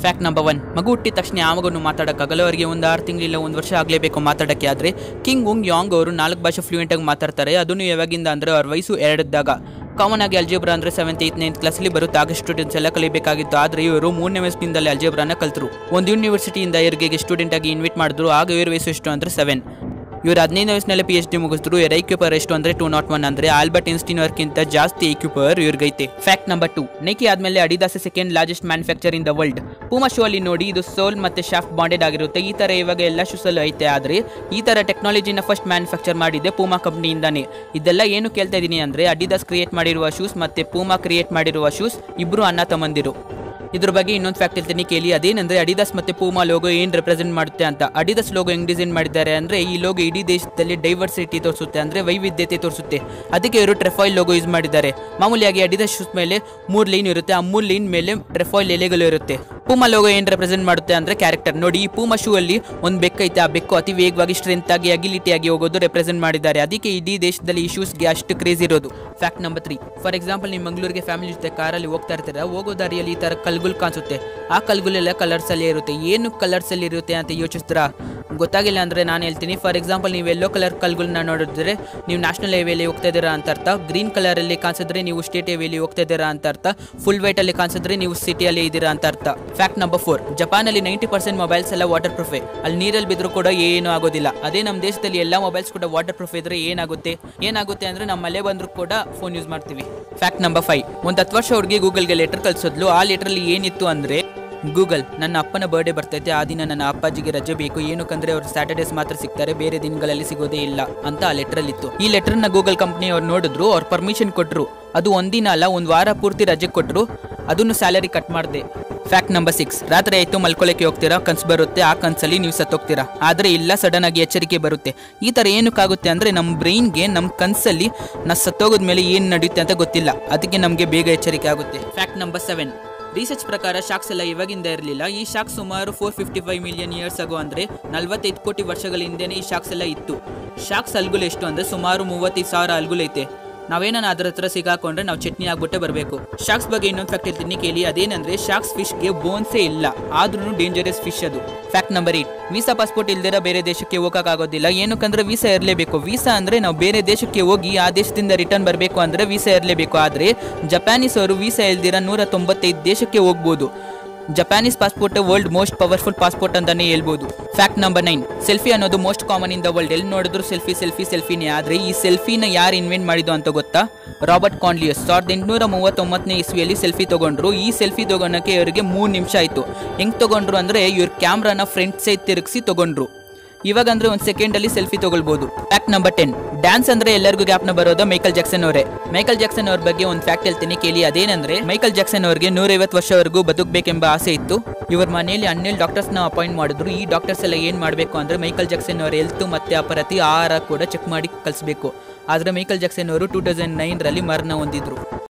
fact number one ಮಗು ಹುಟ್ಟಿದ ತಕ್ಷಣ ಯಾವಾಗೂ ಮಾತಾಡೋಕ್ಕಾಗಲ್ಲ ಅವರಿಗೆ ಒಂದು ಆರು ತಿಂಗಳಿಲ್ಲ ಒಂದು ವರ್ಷ ಆಗಲೇಬೇಕು ಮಾತಾಡೋಕ್ಕೆ ಆದರೆ ಕಿಂಗ್ ಉಂಗ್ ಯಾಂಗ್ ಅವರು ನಾಲ್ಕು ಭಾಷೆ ಫ್ಲೂಯೆಂಟಾಗಿ ಮಾತಾಡ್ತಾರೆ ಅದನ್ನು ಯಾವಾಗಿಂದ ಅಂದರೆ ಅವ್ರ ವಯಸ್ಸು ಎರಡಿದ್ದಾಗ ಕಾಮನ್ ಆಗಿ ಅಲ್ಜೇಬ್ರಾ ಅಂದರೆ ಸೆವೆಂತ್ ಏಯ್ತ್ ನೈನ್ತ್ ಕ್ಲಾಸಲ್ಲಿ ಬರುತ್ತೆ ಆಗ ಸ್ಟೂಡೆಂಟ್ಸ್ ಎಲ್ಲ ಕಲಿಬೇಕಾಗಿತ್ತು ಆದರೆ ಇವರು ಮೂರನೇ ವಯಸ್ಸಿನಿಂದಲೇ ಅಲ್ಜೇಬ್ರಾನ ಕಲ್ತರು ಒಂದು ಯೂನಿವರ್ಸಿಟಿಯಿಂದ ಇವರಿಗೆ ಸ್ಟೂಡೆಂಟ್ ಆಗಿ ಇನ್ವೈಟ್ ಮಾಡಿದ್ರು ಆಗ ಇವ್ರ ವಯಸ್ಸು ಎಷ್ಟು ಅಂದರೆ ಸೆವೆನ್ ಇವರು ಹದಿನೈದು ವಯಸ್ಸಿನಲ್ಲಿ ಪಿ ಎಚ್ ಡಿ ಮುಗಿಸಿದ್ರು ಇವ್ರ ಐಕ್ಯೂಪರ್ ಎಷ್ಟು ಅಂದರೆ ಟೂ ನಾಟ್ ಒನ್ ಅಂದರೆ ಆಲ್ಬರ್ಟ್ ಇನ್ಸ್ಟಿನ್ ಅವ್ರಿಗಿಂತ ಜಾಸ್ತಿ ಐಕ್ಯೂಪರ್ ಇವ್ರಿಗೈತೆ ಫ್ಯಾಕ್ಟ್ ನಂಬರ್ ಟು ನೈಕಿ ಆದಮೇಲೆ Adidas second largest manufacture in the world Puma show ಅಲ್ಲಿ ನೋಡಿ ಇದು ಸೋಲ್ ಮತ್ತೆ ಶಾಫ್ಟ್ ಬಾಂಡೆಡ್ ಆಗಿರುತ್ತೆ ಈ ಥರ ಇವಾಗ ಎಲ್ಲ ಶೂಸಲ್ಲೂ ಐತೆ ಆದರೆ ಈ ಥರ ಟೆಕ್ನಾಲಜಿನ ಫಸ್ಟ್ ಮ್ಯಾನುಫ್ಯಾಕ್ಚರ್ ಮಾಡಿದೆ ಪೂಮಾ ಕಂಪ್ನಿಯಿಂದಾನೆ ಇದೆಲ್ಲ ಏನು ಕೇಳ್ತಾ ಇದ್ದೀನಿ ಅಂದರೆ ಅಡಿದಾಸ್ ಕ್ರಿಯೇಟ್ ಮಾಡಿರುವ ಶೂಸ್ ಮತ್ತೆ ಪೂಮಾ ಕ್ರಿಯೇಟ್ ಮಾಡಿರುವ ಶೂಸ್ ಇಬ್ಬರು ಅಣ್ಣ ತಮ್ಮಂದಿರು ಇದ್ರ ಬಗ್ಗೆ ಇನ್ನೊಂದು ಫ್ಯಾಕ್ಟ್ ಹೇಳ್ತೀನಿ ಕೇಳಿ ಅದೇನಂದ್ರೆ ಅಡಿದಾಸ್ ಮತ್ತೆ ಪೂಮಾ ಲೋಗೋ ಏನು ರೆಪ್ರೆಸೆಂಟ್ ಮಾಡುತ್ತೆ ಅಂತ ಅಡಿದಾಸ್ ಲೋಗೋ ಹೆಂಗ್ ಡಿಸೈನ್ ಮಾಡಿದ್ದಾರೆ ಅಂದ್ರೆ ಈ ಲೋಗೋ ಇಡೀ ದೇಶದಲ್ಲಿ ಡೈವರ್ಸಿಟಿ ತೋರಿಸುತ್ತೆ ಅಂದ್ರೆ ವೈವಿಧ್ಯತೆ ತೋರಿಸುತ್ತೆ ಅದಕ್ಕೆ ಇವರು ಟ್ರೆಫಾಯಿಲ್ ಲೋಗೋ ಯೂಸ್ ಮಾಡಿದ್ದಾರೆ ಮಾಮೂಲಿಯಾಗಿ ಅಡಿದಾಸ್ ಶೂಸ್ ಮೇಲೆ ಮೂರು ಲೈನ್ ಇರುತ್ತೆ ಆ ಮೂರು ಲೈನ್ ಮೇಲೆ ಟ್ರೆಫಾಯಿಲ್ ಎಲೆಗಳು ಇರುತ್ತೆ ಪೂಮಾ ಲೋಗೋ ಏನು ರೆಪ್ರೆಸೆಂಟ್ ಮಾಡುತ್ತೆ ಅಂದ್ರೆ ಕ್ಯಾರೆಕ್ಟರ್ ನೋಡಿ ಈ ಪೂಮಾ ಶೂ ಅಲ್ಲಿ ಒಂದು ಬೆಕ್ಕೈತೆ ಆ ಬೆಕ್ಕು ಅತಿ ವೇಗವಾಗಿ ಸ್ಟ್ರೆಂತ್ ಆಗಿ ಅಗಿಲಿಟಿ ಆಗಿ ಹೋಗೋದು ರೆಪ್ರೆಸೆಂಟ್ ಮಾಡಿದ್ದಾರೆ ಅದಕ್ಕೆ ಇಡೀ ದೇಶದಲ್ಲಿ ಈ ಶೂಸ್ಗೆ ಅಷ್ಟು ಕ್ರೇಜ್ ಇರೋದು fact number three for example ನೀವು ಮಂಗಳೂರಿಗೆ ಫ್ಯಾಮಿಲಿ ಜೊತೆ ಕಾರಲ್ಲಿ ಹೋಗ್ತಾ ಇರ್ತೀರ ಹೋಗೋ ದಾರಿಯಲ್ಲಿ ಈ ಥರ ಕಲ್ಗುಲ್ ಕಾಣಿಸುತ್ತೆ ಆ ಕಲ್ಗುಲೆಲ್ಲ ಕಲರ್ಸ್ ಅಲ್ಲಿ ಇರುತ್ತೆ ಏನು ಕಲರ್ಸ್ ಅಲ್ಲಿ ಇರುತ್ತೆ ಅಂತ ಯೋಚಿಸ್ತೀರಾ ಗೊತ್ತಾಗಿಲ್ಲ ಅಂದ್ರೆ ನಾನು ಹೇಳ್ತೀನಿ ಫಾರ್ ಎಕ್ಸಾಂಪಲ್ ನೀವು ಎಲ್ಲೋ ಕಲರ್ ಕಲ್ಗುಲ್ನ ನೋಡಿದ್ರೆ ನೀವು ನ್ಯಾಷನಲ್ ಹೈವೇಲಿ ಹೋಗ್ತಾ ಇದ್ದೀರಾ ಅಂತ ಅರ್ಥ ಗ್ರೀನ್ ಕಲರ್ ಅಲ್ಲಿ ಕಾಣಿಸಿದ್ರೆ ನೀವು ಸ್ಟೇಟ್ ಹೈವೇಲಿ ಹೋಗ್ತಾ ಇದ್ದೀರಾ ಅಂತ ಅರ್ಥ ಫುಲ್ ವೈಟ್ ಅಲ್ಲಿ ಕಾಣಿಸಿದ್ರೆ ನೀವು ಸಿಟಿಯಲ್ಲಿ ಇದ್ದೀರಾ ಅಂತ ಅರ್ಥ ಫ್ಯಾಕ್ಟ್ ನಂಬರ್ ಫೋರ್ ಜಪಾನಲ್ಲಿ ನೈಂಟಿ ಪರ್ಸೆಂಟ್ ಮೊಬೈಲ್ಸ್ ಎಲ್ಲ ವಾಟರ್ ಪ್ರೂಫೇ ಅಲ್ಲಿ ನೀರಲ್ಲಿ ಬಿದ್ದರೂ ಕೂಡ ಏನೂ ಆಗೋದಿಲ್ಲ ಅದೇ ನಮ್ಮ ದೇಶದಲ್ಲಿ ಎಲ್ಲ ಮೊಬೈಲ್ಸ್ ಕೂಡ ವಾಟರ್ ಪ್ರೂಫ್ ಇದ್ರೆ ಏನಾಗುತ್ತೆ ಏನಾಗುತ್ತೆ ಅಂದ್ರೆ ನಮ್ಮ ಮಳೆ ಬಂದರೂ ಕೂಡ ಫೋನ್ ಯೂಸ್ ಮಾಡ್ತೀವಿ ಫ್ಯಾಕ್ಟ್ ನಂಬರ್ ಫೈವ್ ಒಂದು ಹತ್ತು ವರ್ಷ ಹುಡುಗಿ ಗೂಗಲ್ಗೆ ಲೆಟರ್ ಕಳ್ಸೋದ್ಲು ಆ ಲೆಟ್ರಲ್ಲಿ ಏನಿತ್ತು ಅಂದ್ರೆ ಗೂಗಲ್ ನನ್ನ ಅಪ್ಪನ ಬರ್ಡೇ ಬರ್ತೈತೆ ಆ ದಿನ ನನ್ನ ಅಪ್ಪಾಜಿಗೆ ರಜೆ ಬೇಕು ಏನಕ್ಕಂದ್ರೆ ಅವ್ರು ಸ್ಯಾಟರ್ಡೇಸ್ ಮಾತ್ರ ಸಿಗ್ತಾರೆ ಬೇರೆ ದಿನಗಳಲ್ಲಿ ಸಿಗೋದೇ ಇಲ್ಲ ಅಂತ ಆ ಲೆಟರಲ್ಲಿ ಇತ್ತು ಈ ಲೆಟರ್ನ ಗೂಗಲ್ ಕಂಪ್ನಿ ಅವ್ರು ನೋಡಿದ್ರು ಅವ್ರು ಪರ್ಮಿಷನ್ ಕೊಟ್ಟರು ಅದು ಒಂದಿನ ಅಲ್ಲ ಒಂದು ವಾರ ಪೂರ್ತಿ ರಜೆ ಕೊಟ್ಟರು ಅದನ್ನು ಸ್ಯಾಲರಿ ಕಟ್ ಮಾಡಿದೆ ಫ್ಯಾಕ್ಟ್ ನಂಬರ್ ಸಿಕ್ಸ್ ರಾತ್ರಿ ಆಯ್ತು ಮಲ್ಕೊಳ್ಳೋಕೆ ಹೋಗ್ತೀರಾ ಕನ್ಸು ಬರುತ್ತೆ ಆ ಕನ್ಸಲ್ಲಿ ನೀವು ಸತ್ತೋಗ್ತೀರಾ ಆದರೆ ಇಲ್ಲ ಸಡನ್ ಆಗಿ ಎಚ್ಚರಿಕೆ ಬರುತ್ತೆ ಈ ಥರ ಏನಕ್ಕಾಗುತ್ತೆ ಅಂದರೆ ನಮ್ಮ ಬ್ರೈನ್ಗೆ ನಮ್ಮ ಕನಸಲ್ಲಿ ನಾ ಸತ್ತೋಗೋದ ಮೇಲೆ ಏನು ನಡೆಯುತ್ತೆ ಅಂತ ಗೊತ್ತಿಲ್ಲ ಅದಕ್ಕೆ ನಮಗೆ ಬೇಗ ಎಚ್ಚರಿಕೆ ಆಗುತ್ತೆ ಫ್ಯಾಕ್ಟ್ ನಂಬರ್ ಸೆವೆನ್ ರಿಸರ್ಚ್ ಪ್ರಕಾರ ಶಾಕ್ಸ್ ಎಲ್ಲ ಇವಾಗಿಂದ ಇರಲಿಲ್ಲ ಈ ಶಾಕ್ಸ್ ಸುಮಾರು four fifty five million years ago ಅಂದರೆ ನಲವತ್ತೈದು ಕೋಟಿ ವರ್ಷಗಳ ಹಿಂದೆನೇ ಈ ಶಾಕ್ಸ್ ಎಲ್ಲ ಇತ್ತು ಶಾಕ್ಸ್ ಅಲ್ಗುಲ್ ಎಷ್ಟು ಅಂದರೆ ಸುಮಾರು ಮೂವತ್ತೈದು ಸಾವಿರ ಅಲ್ಗುಲ್ ಐತೆ ನಾವೇನ ಅದ್ರ ಹತ್ರ ಸಿಗಾಕೊಂಡ್ರೆ ನಾವು ಚಟ್ನಿ ಆಗ್ಬಿಟ್ಟೆ ಬರಬೇಕು ಶಾಕ್ಸ್ ಬಗ್ಗೆ ಇನ್ನೊಂದು ಫ್ಯಾಕ್ಟ್ ಹೇಳ್ತೀನಿ ಕೇಳಿ ಅದೇನಂದ್ರೆ ಶಾಕ್ಸ್ ಫಿಶ್ಗೆ ಬೋನ್ಸೇ ಇಲ್ಲ ಆದ್ರೂ ಡೇಂಜರಸ್ ಫಿಶ್ ಅದು fact number eight visa passport ಇಲ್ದಿರ ಬೇರೆ ದೇಶಕ್ಕೆ ಹೋಗೋಕ್ಕಾಗೋದಿಲ್ಲ ಏನಕ್ಕಂದ್ರೆ ವೀಸಾ ಇರಲೇಬೇಕು ವೀಸಾ ಅಂದ್ರೆ ನಾವು ಬೇರೆ ದೇಶಕ್ಕೆ ಹೋಗಿ ಆ ದೇಶದಿಂದ ರಿಟರ್ನ್ ಬರಬೇಕು ಅಂದ್ರೆ ವೀಸಾ ಇರಲೇಬೇಕು ಆದರೆ ಜಪಾನೀಸ್ ಅವರು ವೀಸಾ ಇಲ್ದಿರ ನೂರ ತೊಂಬತ್ತೈದು ದೇಶಕ್ಕೆ ಹೋಗ್ಬೋದು Japanese passport world most powerful passport ಅಂತಾನೆ ಹೇಳ್ಬೋದು ಫ್ಯಾಕ್ಟ್ ನಂಬರ್ ನೈನ್ ಸೆಲ್ಫಿ ಅನ್ನೋದು most common in the world ಎಲ್ಲಿ ನೋಡಿದ್ರು ಸೆಲ್ಫಿ ಸೆಲ್ಫಿ ಸೆಲ್ಫಿನೇ ಆದರೆ ಈ ಸೆಲ್ಫಿನ ಯಾರು ಇನ್ವೆಂಟ್ ಮಾಡಿದ್ದು ಅಂತ ಗೊತ್ತಾ ರಾಬರ್ಟ್ ಕಾನ್ಲಿಯಸ್ ಸಾವಿರದ ಎಂಟುನೂರ ಮೂವತ್ತೊಂಬತ್ತನೇ ಇಸ್ವಿಯಲ್ಲಿ ಸೆಲ್ಫಿ ತಗೊಂಡ್ರು ಈ ಸೆಲ್ಫಿ ತಗೊಳಕ್ಕೆ ಇವರಿಗೆ ಮೂರು ನಿಮಿಷ ಆಯಿತು ಹೆಂಗ್ ತಗೊಂಡ್ರು ಅಂದರೆ ಇವ್ರ ಕ್ಯಾಮ್ರಾನ ಫ್ರಂಟ್ ಸೈಡ್ ತಿರುಗಿಸಿ ತಗೊಂಡ್ರು ಇವಾಗ ಅಂದ್ರೆ ಒಂದು ಸೆಕೆಂಡಲ್ಲಿ ಸೆಲ್ಫಿ ತಗೊಳ್ಬೋದು ಫ್ಯಾಕ್ಟ್ ನಂಬರ್ ಟೆನ್ ಡ್ಯಾನ್ಸ್ ಅಂದ್ರೆ ಎಲ್ಲರಿಗೂ ಗ್ಯಾಪ್ನ ಬರೋದು ಮೈಕಲ್ ಜಾಕ್ಸನ್ ಅವರೇ ಮೈಕಲ್ ಜಾಕ್ಸನ್ ಅವ್ರ ಬಗ್ಗೆ ಒಂದು ಫ್ಯಾಕ್ಟ್ ಹೇಳ್ತೀನಿ ಕೇಳಿ ಅದೇನಂದ್ರೆ ಮೈಕಲ್ ಜಾಕ್ಸನ್ ಅವ್ರಿಗೆ ನೂರೈವತ್ತು ವರ್ಷವರೆಗೂ ಬದುಕಬೇಕೆಂಬ ಆಸೆ ಇತ್ತು ಇವ್ರ ಮನೆಯಲ್ಲಿ ಹನ್ನೆರಡು ಡಾಕ್ಟರ್ಸ್ನ ಅಪಾಯಿಂಟ್ ಮಾಡಿದ್ರು ಈ ಡಾಕ್ಟರ್ಸ್ ಎಲ್ಲ ಏನು ಮಾಡಬೇಕು ಅಂದ್ರೆ ಮೈಕಲ್ ಜಾಕ್ಸನ್ ಅವರ ಹೆಲ್ತ್ ಮತ್ತೆ ಅಪರತಿ ಆಹಾರ ಕೂಡ ಚೆಕ್ ಮಾಡಿ ಕಳಿಸ್ಬೇಕು ಆದರೆ ಮೈಕಲ್ ಜಾಕ್ಸನ್ ಅವರು ಟೂ ತೌಸಂಡ್ ನೈನ್ರಲ್ಲಿ ಮರಣ ಹೊಂದಿದ್ರು